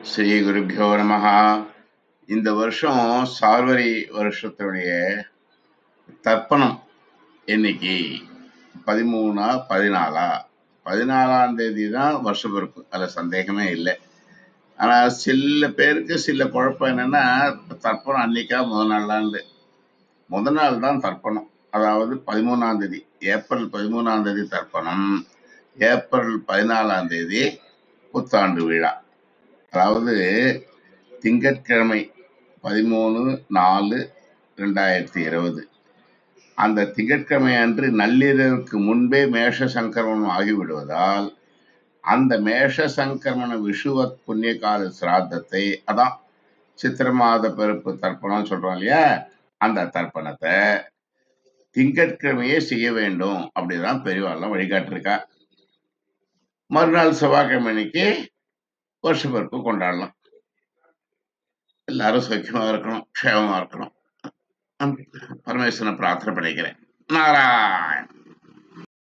ஸ்ரீ குருபியோ நமஹ இந்த வருஷம் சார்வரி வருஷத்துடைய தர்ப்பணம் இன்னைக்கு பதிமூணா பதினாலா பதினாலாம் தேதி தான் வருஷ பிறப்பு அதில் சந்தேகமே இல்லை ஆனால் சில பேருக்கு சில குழப்பம் என்னன்னா தர்ப்பணம் அன்னைக்கா முதல் நாளாண்டு முதல் நாள் தான் தர்ப்பணம் அதாவது பதிமூணாம் தேதி ஏப்ரல் பதிமூணாம் தேதி தர்ப்பணம் ஏப்ரல் பதினாலாம் தேதி புத்தாண்டு விழா அதாவது திங்கட்கிழமை பதிமூணு நாலு ரெண்டாயிரத்தி இருபது அந்த திங்கட்கிழமை அன்று நள்ளிரவுக்கு முன்பே மேஷ சங்கரமணம் ஆகிவிடுவதால் அந்த மேஷ சங்கரமண விஷுவத் புண்ணிய கால சிராத்தத்தை அதான் சித்திர மாத பிறப்பு தர்ப்பணம் சொல்றோம் இல்லையா அந்த தர்ப்பணத்தை திங்கட்கிழமையே செய்ய வேண்டும் அப்படிதான் பெரியவாள்லாம் வழிகாட்டிருக்கா மறுநாள் செவ்வாய்க்கிழமை அன்னைக்கு வருஷ பிறப்பு கொண்டாடலாம் எல்லாரும் சௌக்கியமா இருக்கணும் க்ஷேமமா இருக்கணும் நான் பரமேஸ்வரனை பிரார்த்தனை பண்ணிக்கிறேன் நாராயண்